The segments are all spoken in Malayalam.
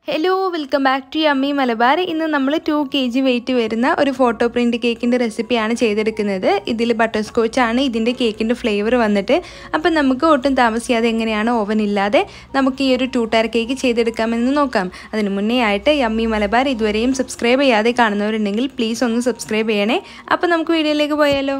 ഹലോ വെൽക്കം ബാക്ക് ടു അമ്മി മലബാർ ഇന്ന് നമ്മൾ ടു കെ ജി വെയിറ്റ് വരുന്ന ഒരു ഫോട്ടോ പ്രിൻറ്റ് കേക്കിൻ്റെ റെസിപ്പിയാണ് ചെയ്തെടുക്കുന്നത് ഇതിൽ ബട്ടർ സ്കോച്ച് ആണ് ഇതിൻ്റെ കേക്കിൻ്റെ ഫ്ലേവർ വന്നിട്ട് അപ്പം നമുക്ക് ഒട്ടും താമസിയാതെ എങ്ങനെയാണ് ഓവൻ ഇല്ലാതെ നമുക്ക് ഈ ഒരു ടൂ ടയർ കേക്ക് ചെയ്തെടുക്കാമെന്ന് നോക്കാം അതിന് മുന്നേ ആയിട്ട് അമ്മി മലബാർ ഇതുവരെയും സബ്സ്ക്രൈബ് ചെയ്യാതെ കാണുന്നവരുണ്ടെങ്കിൽ പ്ലീസ് ഒന്ന് സബ്സ്ക്രൈബ് ചെയ്യണേ അപ്പം നമുക്ക് വീഡിയോയിലേക്ക് പോയാലോ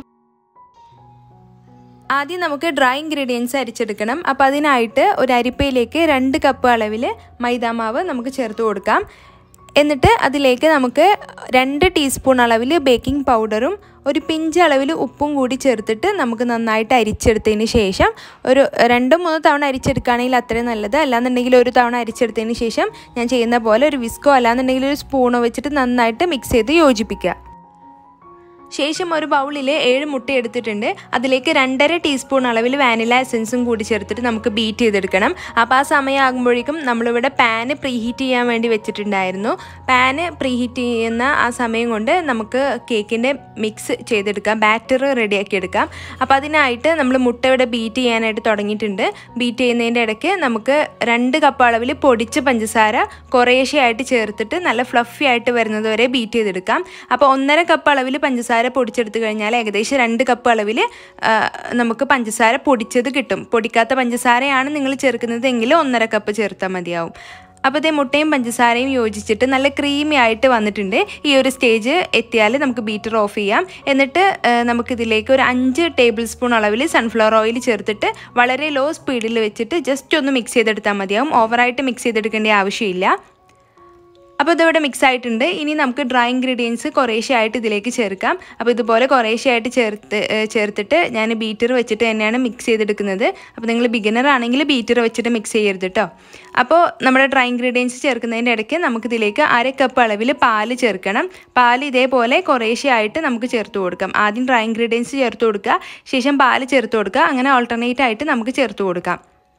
ആദ്യം നമുക്ക് ഡ്രൈ ഇൻഗ്രീഡിയൻസ് അരിച്ചെടുക്കണം അപ്പോൾ അതിനായിട്ട് ഒരു അരിപ്പയിലേക്ക് രണ്ട് കപ്പ് അളവിൽ മൈദാമാവ് നമുക്ക് ചേർത്ത് കൊടുക്കാം എന്നിട്ട് അതിലേക്ക് നമുക്ക് രണ്ട് ടീസ്പൂൺ അളവിൽ ബേക്കിംഗ് പൗഡറും ഒരു പിഞ്ച് അളവിൽ ഉപ്പും കൂടി ചേർത്തിട്ട് നമുക്ക് നന്നായിട്ട് അരിച്ചെടുത്തതിന് ശേഷം ഒരു രണ്ടോ മൂന്നോ തവണ അരിച്ചെടുക്കുകയാണെങ്കിൽ അത്രയും നല്ലത് അല്ലാന്നുണ്ടെങ്കിൽ ഒരു തവണ അരിച്ചെടുത്തതിന് ശേഷം ഞാൻ ചെയ്യുന്ന പോലെ ഒരു വിസ്കോ അല്ലാന്നുണ്ടെങ്കിൽ ഒരു സ്പൂണോ വെച്ചിട്ട് നന്നായിട്ട് മിക്സ് ചെയ്ത് യോജിപ്പിക്കുക ശേഷം ഒരു ബൗളിൽ ഏഴ് മുട്ട എടുത്തിട്ടുണ്ട് അതിലേക്ക് രണ്ടര ടീസ്പൂൺ അളവിൽ വാനില എസൻസും കൂടി ചേർത്തിട്ട് നമുക്ക് ബീറ്റ് ചെയ്തെടുക്കണം അപ്പോൾ ആ സമയമാകുമ്പോഴേക്കും നമ്മളിവിടെ പാന് പ്രീഹീറ്റ് ചെയ്യാൻ വേണ്ടി വെച്ചിട്ടുണ്ടായിരുന്നു പാന് പ്രീഹീറ്റ് ചെയ്യുന്ന ആ സമയം കൊണ്ട് നമുക്ക് കേക്കിൻ്റെ മിക്സ് ചെയ്തെടുക്കാം ബാറ്റർ റെഡിയാക്കി എടുക്കാം അപ്പോൾ അതിനായിട്ട് നമ്മൾ മുട്ട ഇവിടെ ബീറ്റ് ചെയ്യാനായിട്ട് തുടങ്ങിയിട്ടുണ്ട് ബീറ്റ് ചെയ്യുന്നതിൻ്റെ ഇടയ്ക്ക് നമുക്ക് രണ്ട് കപ്പ് അളവിൽ പൊടിച്ച പഞ്ചസാര കുറേശ്ശെയായിട്ട് ചേർത്തിട്ട് നല്ല ഫ്ലഫി ആയിട്ട് വരുന്നത് വരെ ബീറ്റ് ചെയ്തെടുക്കാം അപ്പോൾ ഒന്നര കപ്പ് അളവിൽ പഞ്ചസാര പഞ്ചസാര പൊടിച്ചെടുത്ത് കഴിഞ്ഞാൽ ഏകദേശം രണ്ട് കപ്പ് അളവിൽ നമുക്ക് പഞ്ചസാര പൊടിച്ചത് കിട്ടും പൊടിക്കാത്ത പഞ്ചസാരയാണ് നിങ്ങൾ ചേർക്കുന്നത് എങ്കിൽ ഒന്നര കപ്പ് ചേർത്താൽ മതിയാവും അപ്പോൾ ഇതേ മുട്ടയും പഞ്ചസാരയും യോജിച്ചിട്ട് നല്ല ക്രീമി ആയിട്ട് വന്നിട്ടുണ്ട് ഈ ഒരു സ്റ്റേജ് എത്തിയാൽ നമുക്ക് ബീറ്റർ ഓഫ് ചെയ്യാം എന്നിട്ട് നമുക്കിതിലേക്ക് ഒരു അഞ്ച് ടേബിൾ സ്പൂൺ അളവിൽ സൺഫ്ലവർ ഓയിൽ ചേർത്തിട്ട് വളരെ ലോ സ്പീഡിൽ വെച്ചിട്ട് ജസ്റ്റ് ഒന്ന് മിക്സ് ചെയ്തെടുത്താൽ മതിയാവും ഓവറായിട്ട് മിക്സ് ചെയ്തെടുക്കേണ്ട ആവശ്യമില്ല അപ്പോൾ ഇതിവിടെ മിക്സ് ആയിട്ടുണ്ട് ഇനി നമുക്ക് ഡ്രൈ ഇൻഗ്രീഡിയൻസ് കുറേശ്ശെ ആയിട്ട് ഇതിലേക്ക് ചേർക്കാം അപ്പോൾ ഇതുപോലെ കുറേശ്ശെ ആയിട്ട് ചേർത്ത് ചേർത്തിട്ട് ഞാൻ ബീറ്റർ വെച്ചിട്ട് തന്നെയാണ് മിക്സ് ചെയ്തെടുക്കുന്നത് അപ്പോൾ നിങ്ങൾ ബിഗിനർ ആണെങ്കിൽ ബീറ്റർ വെച്ചിട്ട് മിക്സ് ചെയ്യരുത് കേട്ടോ അപ്പോൾ നമ്മുടെ ഡ്രൈ ഇൻഗ്രീഡിയൻസ് ചേർക്കുന്നതിൻ്റെ ഇടയ്ക്ക് നമുക്കിതിലേക്ക് അര കപ്പ് അളവിൽ പാല് ചേർക്കണം പാല് ഇതേപോലെ കുറേശ്ശെ ആയിട്ട് നമുക്ക് ചേർത്ത് കൊടുക്കാം ആദ്യം ഡ്രൈ ഇൻഗ്രീഡിയൻസ് ചേർത്ത് കൊടുക്കുക ശേഷം പാല് ചേർത്ത് കൊടുക്കുക അങ്ങനെ ഓൾട്ടർനേറ്റ് ആയിട്ട് നമുക്ക് ചേർത്ത് കൊടുക്കാം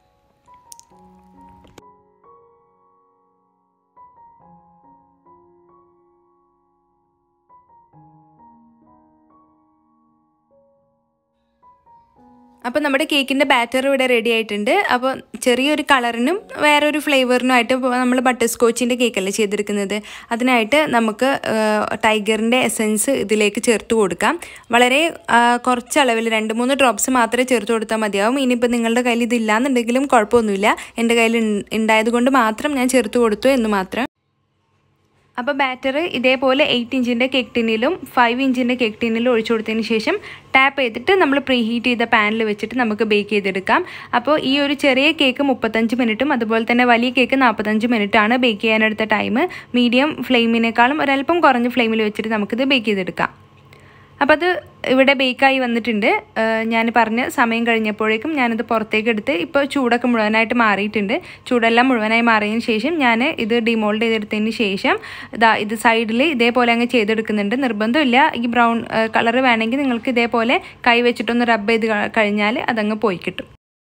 അപ്പോൾ നമ്മുടെ കേക്കിൻ്റെ ബാറ്റർ ഇവിടെ റെഡി ആയിട്ടുണ്ട് അപ്പോൾ ചെറിയൊരു കളറിനും വേറൊരു ഫ്ലേവറിനും ആയിട്ട് നമ്മൾ ബട്ടർ സ്കോച്ചിൻ്റെ കേക്കല്ലേ ചെയ്തെടുക്കുന്നത് അതിനായിട്ട് നമുക്ക് ടൈഗറിൻ്റെ എസൻസ് ഇതിലേക്ക് ചേർത്ത് കൊടുക്കാം വളരെ കുറച്ച് അളവിൽ രണ്ട് മൂന്ന് ഡ്രോപ്സ് മാത്രമേ ചേർത്ത് കൊടുത്താൽ മതിയാവും ഇനിയിപ്പോൾ നിങ്ങളുടെ കയ്യിൽ ഇതില്ലാന്നുണ്ടെങ്കിലും കുഴപ്പമൊന്നുമില്ല എൻ്റെ കയ്യിൽ ഉണ്ടായത് കൊണ്ട് മാത്രം ഞാൻ ചേർത്ത് കൊടുത്തു എന്ന് മാത്രം അപ്പോൾ ബാറ്റർ ഇതേപോലെ എയ്റ്റ് ഇഞ്ചിൻ്റെ കേക്ക് ടിന്നിലും ഫൈവ് ഇഞ്ചിൻ്റെ കേക്ക് ടിന്നിലും ഒഴിച്ചു കൊടുത്തതിന് ശേഷം ടാപ്പ് ചെയ്തിട്ട് നമ്മൾ പ്രീ ഹീറ്റ് ചെയ്ത പാനിൽ വെച്ചിട്ട് നമുക്ക് ബേക്ക് ചെയ്തെടുക്കാം അപ്പോൾ ഈ ഒരു ചെറിയ കേക്ക് മുപ്പത്തഞ്ച് മിനിറ്റും അതുപോലെ തന്നെ വലിയ കേക്ക് നാൽപ്പത്തഞ്ച് മിനിറ്റാണ് ബേക്ക് ചെയ്യാനെടുത്ത ടൈം മീഡിയം ഫ്ലെയിമിനേക്കാളും ഒരല്പം കുറഞ്ഞ ഫ്ലെയിമിൽ വെച്ചിട്ട് നമുക്കിത് ബേക്ക് ചെയ്തെടുക്കാം അപ്പോൾ അത് ഇവിടെ ബേക്കായി വന്നിട്ടുണ്ട് ഞാൻ പറഞ്ഞ സമയം കഴിഞ്ഞപ്പോഴേക്കും ഞാനത് പുറത്തേക്ക് എടുത്ത് ഇപ്പോൾ ചൂടൊക്കെ മുഴുവനായിട്ട് മാറിയിട്ടുണ്ട് ചൂടെല്ലാം മുഴുവനായി മാറിയതിന് ശേഷം ഞാൻ ഇത് ഡിമോൾഡ് ചെയ്തെടുത്തതിന് ശേഷം ഇതാ ഇത് സൈഡിൽ ഇതേപോലെ അങ്ങ് ചെയ്തെടുക്കുന്നുണ്ട് നിർബന്ധമില്ല ഈ ബ്രൗൺ കളർ വേണമെങ്കിൽ നിങ്ങൾക്ക് ഇതേപോലെ കൈ വെച്ചിട്ടൊന്ന് റബ്ബ് ചെയ്ത് കഴിഞ്ഞാൽ അതങ്ങ് പോയി കിട്ടും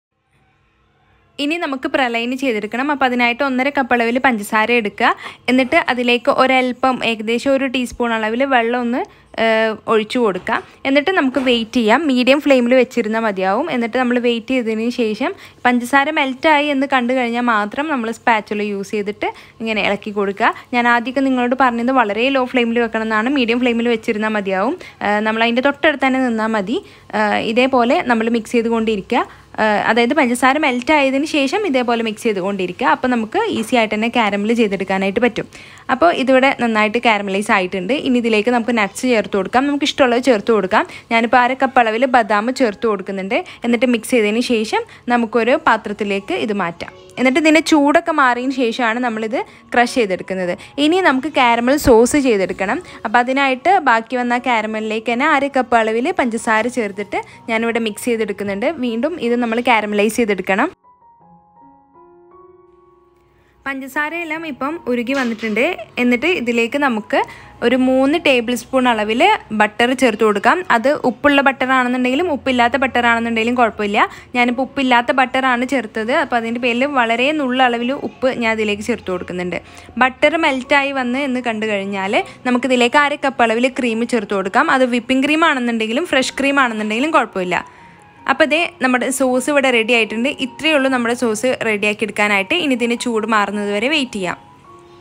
ഇനി നമുക്ക് പ്രലൈന് ചെയ്തെടുക്കണം അപ്പോൾ അതിനായിട്ട് ഒന്നര കപ്പ് അളവിൽ പഞ്ചസാര എടുക്കുക എന്നിട്ട് അതിലേക്ക് ഒരൽപ്പം ഏകദേശം ഒരു ടീസ്പൂൺ അളവിൽ വെള്ളം ഒന്ന് ഒഴിച്ചു കൊടുക്കാം എന്നിട്ട് നമുക്ക് വെയിറ്റ് ചെയ്യാം മീഡിയം ഫ്ലെയിമിൽ വെച്ചിരുന്നാൽ മതിയാവും എന്നിട്ട് നമ്മൾ വെയിറ്റ് ചെയ്തതിന് ശേഷം പഞ്ചസാര മെൽറ്റായി എന്ന് കണ്ടു കഴിഞ്ഞാൽ മാത്രം നമ്മൾ സ്പാച്ചുല യൂസ് ചെയ്തിട്ട് ഇങ്ങനെ ഇളക്കി കൊടുക്കുക ഞാൻ ആദ്യമൊക്കെ നിങ്ങളോട് പറഞ്ഞത് വളരെ ലോ ഫ്ലെയിമിൽ വെക്കണം എന്നാണ് മീഡിയം ഫ്ലെയിമിൽ വെച്ചിരുന്നാൽ മതിയാവും നമ്മൾ അതിൻ്റെ തൊട്ടടുത്ത് തന്നെ നിന്നാൽ മതി ഇതേപോലെ നമ്മൾ മിക്സ് ചെയ്തുകൊണ്ടിരിക്കുക അതായത് പഞ്ചസാര മെൽറ്റ് ആയതിനു ശേഷം ഇതേപോലെ മിക്സ് ചെയ്തുകൊണ്ടിരിക്കുക അപ്പോൾ നമുക്ക് ഈസി ആയിട്ട് തന്നെ കാരമൽ ചെയ്തെടുക്കാനായിട്ട് പറ്റും അപ്പോൾ ഇതിവിടെ നന്നായിട്ട് കാരമലൈസ് ആയിട്ടുണ്ട് ഇനി ഇതിലേക്ക് നമുക്ക് നട്ട്സ് ചേർത്ത് കൊടുക്കാം നമുക്ക് ഇഷ്ടമുള്ളത് ചേർത്ത് കൊടുക്കാം ഞാനിപ്പോൾ അര കപ്പ് അളവിൽ ബദാം ചേർത്ത് കൊടുക്കുന്നുണ്ട് എന്നിട്ട് മിക്സ് ചെയ്തതിന് ശേഷം നമുക്കൊരു പാത്രത്തിലേക്ക് ഇത് മാറ്റാം എന്നിട്ട് ഇതിൻ്റെ ചൂടൊക്കെ മാറിയതിന് ശേഷമാണ് നമ്മളിത് ക്രഷ് ചെയ്തെടുക്കുന്നത് ഇനി നമുക്ക് കാരമൽ സോസ് ചെയ്തെടുക്കണം അപ്പോൾ അതിനായിട്ട് ബാക്കി വന്ന കാരമലിലേക്ക് തന്നെ അര കപ്പ് അളവിൽ പഞ്ചസാര ചേർത്തിട്ട് ഞാനിവിടെ മിക്സ് ചെയ്തെടുക്കുന്നുണ്ട് വീണ്ടും ഇത് നമ്മൾ കാരമലൈസ് ചെയ്തെടുക്കണം പഞ്ചസാരയെല്ലാം ഇപ്പം ഉരുകി വന്നിട്ടുണ്ട് എന്നിട്ട് ഇതിലേക്ക് നമുക്ക് ഒരു മൂന്ന് ടേബിൾ സ്പൂൺ അളവിൽ ബട്ടർ ചേർത്ത് കൊടുക്കാം അത് ഉപ്പുള്ള ബട്ടർ ആണെന്നുണ്ടെങ്കിലും ഉപ്പില്ലാത്ത ബട്ടർ ആണെന്നുണ്ടെങ്കിലും കുഴപ്പമില്ല ഞാനിപ്പോൾ ഉപ്പില്ലാത്ത ബട്ടറാണ് ചേർത്തത് അപ്പോൾ അതിൻ്റെ പേരിൽ വളരെ നുള്ള അളവിൽ ഉപ്പ് ഞാൻ അതിലേക്ക് ചേർത്ത് കൊടുക്കുന്നുണ്ട് ബട്ടർ മെൽറ്റായി വന്ന് എന്ന് കണ്ടു കഴിഞ്ഞാൽ നമുക്കിതിലേക്ക് അര കപ്പ് അളവിൽ ക്രീം ചേർത്ത് കൊടുക്കാം അത് വിപ്പിംഗ് ക്രീം ആണെന്നുണ്ടെങ്കിലും ഫ്രഷ് ക്രീം ആണെന്നുണ്ടെങ്കിലും കുഴപ്പമില്ല അപ്പോൾ ഇതേ നമ്മുടെ സോസ് ഇവിടെ റെഡി ആയിട്ടുണ്ട് ഇത്രയേ ഉള്ളൂ നമ്മുടെ സോസ് റെഡിയാക്കി എടുക്കാനായിട്ട് ഇനി ഇതിന് ചൂട് മാറുന്നത് വരെ വെയിറ്റ് ചെയ്യാം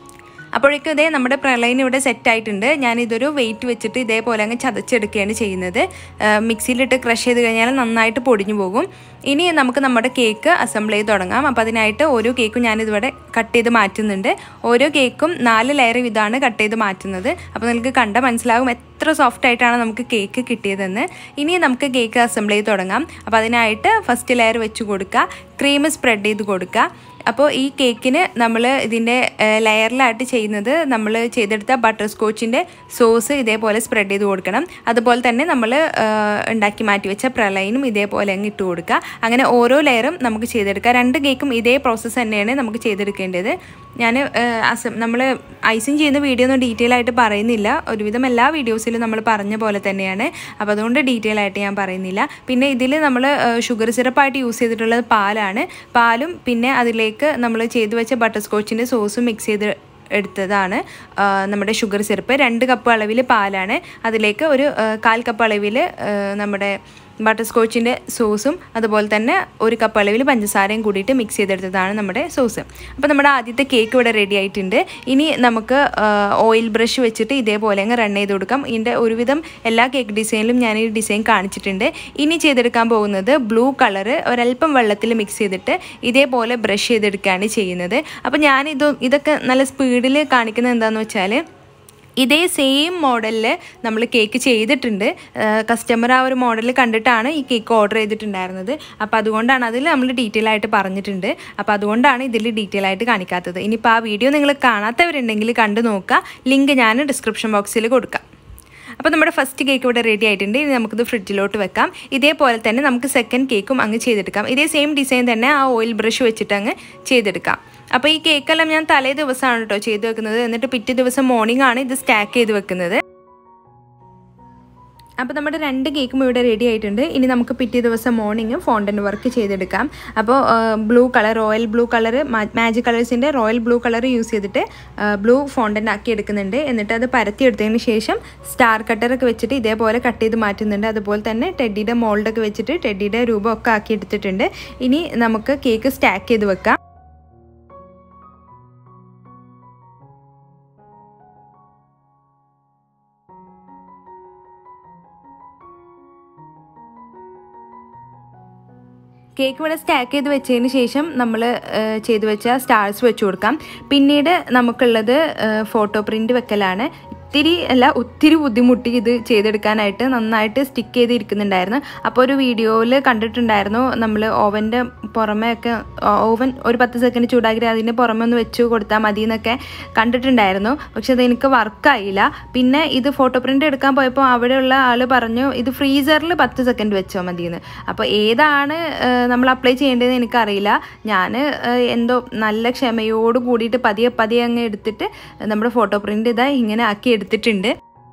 അപ്പോഴേക്കും ഇതേ നമ്മുടെ പ്രളയം ഇവിടെ സെറ്റ് ആയിട്ടുണ്ട് ഞാനിതൊരു വെയിറ്റ് വെച്ചിട്ട് ഇതേപോലെ അങ്ങ് ചതച്ചെടുക്കുകയാണ് ചെയ്യുന്നത് മിക്സിയിലിട്ട് ക്രഷ് ചെയ്ത് കഴിഞ്ഞാൽ നന്നായിട്ട് പൊടിഞ്ഞു പോകും ഇനി നമുക്ക് നമ്മുടെ കേക്ക് അസംബിൾ ചെയ്ത് തുടങ്ങാം അപ്പോൾ അതിനായിട്ട് ഓരോ കേക്കും ഞാനിതിവിടെ കട്ട് ചെയ്ത് മാറ്റുന്നുണ്ട് ഓരോ കേക്കും നാല് ലെയർ ഇതാണ് കട്ട് ചെയ്ത് മാറ്റുന്നത് അപ്പോൾ നിങ്ങൾക്ക് കണ്ട മനസ്സിലാകും എത്ര സോഫ്റ്റ് ആയിട്ടാണ് നമുക്ക് കേക്ക് കിട്ടിയതെന്ന് ഇനി നമുക്ക് കേക്ക് അസംബിൾ ചെയ്ത് തുടങ്ങാം അപ്പോൾ അതിനായിട്ട് ഫസ്റ്റ് ലെയർ വെച്ച് കൊടുക്കുക ക്രീം സ്പ്രെഡ് ചെയ്ത് കൊടുക്കുക അപ്പോൾ ഈ കേക്കിന് നമ്മൾ ഇതിൻ്റെ ലെയറിലായിട്ട് ചെയ്യുന്നത് നമ്മൾ ചെയ്തെടുത്ത ബട്ടർ സ്കോച്ചിൻ്റെ സോസ് ഇതേപോലെ സ്പ്രെഡ് ചെയ്ത് കൊടുക്കണം അതുപോലെ തന്നെ നമ്മൾ ഉണ്ടാക്കി മാറ്റി വെച്ച പ്രളയനും ഇതേപോലെ അങ്ങ് ഇട്ട് കൊടുക്കുക അങ്ങനെ ഓരോ ലെയറും നമുക്ക് ചെയ്തെടുക്കാം രണ്ട് കേക്കും ഇതേ പ്രോസസ്സ് തന്നെയാണ് നമുക്ക് ചെയ്തെടുക്കേണ്ടത് ഞാൻ നമ്മൾ ഐസിങ് ചെയ്യുന്ന വീഡിയോ ഒന്നും ഡീറ്റെയിൽ ആയിട്ട് പറയുന്നില്ല ഒരുവിധം എല്ലാ വീഡിയോസിലും നമ്മൾ പറഞ്ഞ പോലെ തന്നെയാണ് അപ്പോൾ അതുകൊണ്ട് ഡീറ്റെയിൽ ആയിട്ട് ഞാൻ പറയുന്നില്ല പിന്നെ ഇതിൽ നമ്മൾ ഷുഗർ സിറപ്പായിട്ട് യൂസ് ചെയ്തിട്ടുള്ളത് പാലാണ് പാലും പിന്നെ അതിലേക്ക് നമ്മൾ ചെയ്തു വെച്ച ബട്ടർ സ്കോച്ചിൻ്റെ സോസും മിക്സ് ചെയ്ത് എടുത്തതാണ് നമ്മുടെ ഷുഗർ സിറപ്പ് രണ്ട് കപ്പ് അളവിൽ പാലാണ് അതിലേക്ക് ഒരു കാൽ കപ്പ് അളവിൽ നമ്മുടെ ബട്ടർ സ്കോച്ചിൻ്റെ സോസും അതുപോലെ തന്നെ ഒരു കപ്പ് അളവിൽ പഞ്ചസാരയും കൂടിയിട്ട് മിക്സ് ചെയ്തെടുത്തതാണ് നമ്മുടെ സോസ് അപ്പോൾ നമ്മുടെ ആദ്യത്തെ കേക്ക് ഇവിടെ റെഡി ആയിട്ടുണ്ട് ഇനി നമുക്ക് ഓയിൽ ബ്രഷ് വെച്ചിട്ട് ഇതേപോലെ അങ്ങ് റൺ ചെയ്ത് കൊടുക്കാം ഇതിൻ്റെ ഒരുവിധം എല്ലാ കേക്ക് ഡിസൈനിലും ഞാൻ ഈ ഡിസൈൻ കാണിച്ചിട്ടുണ്ട് ഇനി ചെയ്തെടുക്കാൻ പോകുന്നത് ബ്ലൂ കളറ് ഒരല്പം വെള്ളത്തിൽ മിക്സ് ചെയ്തിട്ട് ഇതേപോലെ ബ്രഷ് ചെയ്തെടുക്കുകയാണ് ചെയ്യുന്നത് അപ്പോൾ ഞാൻ ഇത് ഇതൊക്കെ നല്ല സ്പീഡിൽ കാണിക്കുന്നത് എന്താണെന്ന് വെച്ചാൽ ഇതേ സെയിം മോഡലിൽ നമ്മൾ കേക്ക് ചെയ്തിട്ടുണ്ട് കസ്റ്റമർ ആ ഒരു മോഡൽ കണ്ടിട്ടാണ് ഈ കേക്ക് ഓർഡർ ചെയ്തിട്ടുണ്ടായിരുന്നത് അപ്പോൾ അതുകൊണ്ടാണ് അതിൽ നമ്മൾ ഡീറ്റെയിൽ ആയിട്ട് പറഞ്ഞിട്ടുണ്ട് അപ്പോൾ അതുകൊണ്ടാണ് ഇതിൽ ഡീറ്റെയിൽ ആയിട്ട് കാണിക്കാത്തത് ഇനിയിപ്പോൾ ആ വീഡിയോ നിങ്ങൾ കാണാത്തവരുണ്ടെങ്കിൽ കണ്ടു നോക്കുക ലിങ്ക് ഞാൻ ഡിസ്ക്രിപ്ഷൻ ബോക്സിൽ കൊടുക്കാം അപ്പോൾ നമ്മുടെ ഫസ്റ്റ് കേക്ക് ഇവിടെ റെഡി ആയിട്ടുണ്ട് ഇനി നമുക്കിത് ഫ്രിഡ്ജിലോട്ട് വെക്കാം ഇതേപോലെ തന്നെ നമുക്ക് സെക്കൻഡ് കേക്കും അങ്ങ് ചെയ്തെടുക്കാം ഇതേ സെയിം ഡിസൈൻ തന്നെ ആ ഓയിൽ ബ്രഷ് വെച്ചിട്ട് അങ്ങ് ചെയ്തെടുക്കാം അപ്പോൾ ഈ കേക്കെല്ലാം ഞാൻ തലേ ദിവസമാണ് കേട്ടോ ചെയ്ത് വെക്കുന്നത് എന്നിട്ട് പിറ്റേ ദിവസം മോർണിംഗ് ആണ് ഇത് സ്റ്റാക്ക് ചെയ്ത് വെക്കുന്നത് അപ്പോൾ നമ്മുടെ രണ്ട് കേക്കും ഇവിടെ റെഡി ആയിട്ടുണ്ട് ഇനി നമുക്ക് പിറ്റേ ദിവസം മോർണിംഗ് ഫോണ്ടൻ വർക്ക് ചെയ്തെടുക്കാം അപ്പോൾ blue colour royal blue colour magic കളേഴ്സിൻ്റെ റോയൽ ബ്ലൂ കളർ യൂസ് ചെയ്തിട്ട് ബ്ലൂ ഫോണ്ടൻ ആക്കി എടുക്കുന്നുണ്ട് എന്നിട്ട് അത് പരത്തി എടുത്തതിന് ശേഷം സ്റ്റാർ കട്ടറൊക്കെ വെച്ചിട്ട് ഇതേപോലെ കട്ട് ചെയ്ത് മാറ്റുന്നുണ്ട് അതുപോലെ തന്നെ ടെഡിയുടെ മോൾഡൊക്കെ വെച്ചിട്ട് ടെഡിയുടെ രൂപമൊക്കെ ആക്കി എടുത്തിട്ടുണ്ട് ഇനി നമുക്ക് കേക്ക് സ്റ്റാക്ക് ചെയ്ത് വെക്കാം കേക്ക് ഇവിടെ സ്റ്റാക്ക് ചെയ്ത് വെച്ചതിന് ശേഷം നമ്മൾ ചെയ്ത് വെച്ച സ്റ്റാർസ് വെച്ച് കൊടുക്കാം പിന്നീട് നമുക്കുള്ളത് ഫോട്ടോ പ്രിൻ്റ് വെക്കലാണ് ഒത്തിരി അല്ല ഒത്തിരി ബുദ്ധിമുട്ടി ഇത് ചെയ്തെടുക്കാനായിട്ട് നന്നായിട്ട് സ്റ്റിക്ക് ചെയ്തിരിക്കുന്നുണ്ടായിരുന്നു അപ്പോൾ ഒരു വീഡിയോയിൽ കണ്ടിട്ടുണ്ടായിരുന്നു നമ്മൾ ഓവൻ്റെ പുറമെ ഒക്കെ ഓവൻ ഒരു പത്ത് സെക്കൻഡ് ചൂടാക്കി അതിൻ്റെ പുറമെ ഒന്ന് വെച്ച് കൊടുത്താൽ മതി എന്നൊക്കെ കണ്ടിട്ടുണ്ടായിരുന്നു പക്ഷെ അത് എനിക്ക് വർക്കായില്ല പിന്നെ ഇത് ഫോട്ടോ പ്രിൻ്റ് എടുക്കാൻ പോയപ്പോൾ അവിടെയുള്ള ആൾ പറഞ്ഞു ഇത് ഫ്രീസറിൽ പത്ത് സെക്കൻഡ് വെച്ചാൽ മതിയെന്ന് അപ്പോൾ ഏതാണ് നമ്മൾ അപ്ലൈ ചെയ്യേണ്ടതെന്ന് എനിക്കറിയില്ല ഞാൻ എന്തോ നല്ല ക്ഷമയോട് കൂടിയിട്ട് പതിയെ പതിയെ അങ്ങ് എടുത്തിട്ട് നമ്മുടെ ഫോട്ടോ പ്രിൻ്റ് ഇതാ ഇങ്ങനെ ആക്കി എടുത്തിട്ടുണ്ട്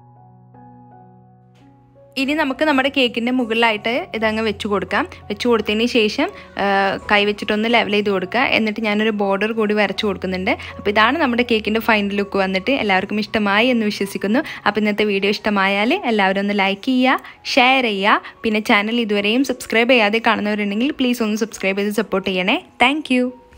ഇനി നമുക്ക് നമ്മുടെ കേക്കിൻ്റെ മുകളിലായിട്ട് ഇതങ്ങ് വെച്ച് കൊടുക്കാം വെച്ച് കൊടുത്തതിന് ശേഷം കൈ വെച്ചിട്ടൊന്ന് ലെവൽ ചെയ്ത് കൊടുക്കുക എന്നിട്ട് ഞാനൊരു ബോർഡർ കൂടി വരച്ച് കൊടുക്കുന്നുണ്ട് അപ്പോൾ ഇതാണ് നമ്മുടെ കേക്കിൻ്റെ ഫൈനൽ ലുക്ക് വന്നിട്ട് എല്ലാവർക്കും ഇഷ്ടമായി എന്ന് വിശ്വസിക്കുന്നു അപ്പോൾ ഇന്നത്തെ വീഡിയോ ഇഷ്ടമായാൽ എല്ലാവരും ഒന്ന് ലൈക്ക് ചെയ്യുക ഷെയർ ചെയ്യുക പിന്നെ ചാനൽ ഇതുവരെയും സബ്സ്ക്രൈബ് ചെയ്യാതെ കാണുന്നവരുണ്ടെങ്കിൽ പ്ലീസ് ഒന്ന് സബ്സ്ക്രൈബ് ചെയ്ത് സപ്പോർട്ട് ചെയ്യണേ താങ്ക്